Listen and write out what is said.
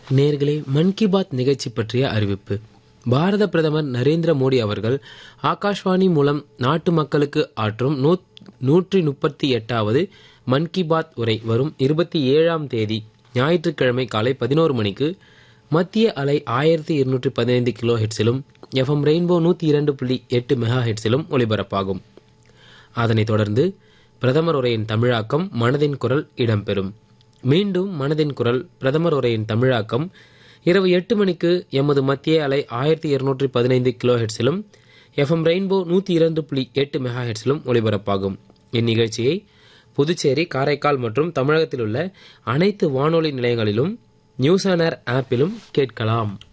நேர்களே மன் கி பாத் நிகழ்ச்சி பற்றிய அறிவிப்பு பாரத பிரதமர் நரேந்திர மோடி அவர்கள் ஆகாஷ்வாணி மூலம் நாட்டு மக்களுக்கு ஆற்றும் நூ- நூற்றி முப்பத்தி எட்டாவது மன் கி பாத் உரை வரும் இருபத்தி ஏழாம் தேதி ஞாயிற்றுக்கிழமை காலை பதினோரு மணிக்கு மத்திய அலை ஆயிரத்தி இருநூற்றி பதினைந்து கிலோ ஹெட்ஸிலும் எஃப்எம் ரெயின்போ நூற்றி இரண்டு புள்ளி எட்டு மெகா ஹெட்ஸிலும் ஒலிபரப்பாகும் அதனைத் தொடர்ந்து பிரதமர் உரையின் தமிழாக்கம் மனதின் குரல் இடம்பெறும் மீண்டும் மனதின் குரல் பிரதமர் உரையின் தமிழாக்கம் இரவு எட்டு மணிக்கு எமது மத்திய அலை ஆயிரத்தி இருநூற்றி பதினைந்து கிலோ ஹெட்ஸிலும் எஃப்எம் ரெயின்போ நூற்றி இரண்டு புள்ளி எட்டு மெகா ஹெட்ஸிலும் ஒலிபரப்பாகும் இந்நிகழ்ச்சியை புதுச்சேரி காரைக்கால் மற்றும் தமிழகத்தில் உள்ள அனைத்து வானொலி நிலையங்களிலும் நியூஸ் ஆன் ஏர் ஆப்பிலும் கேட்கலாம்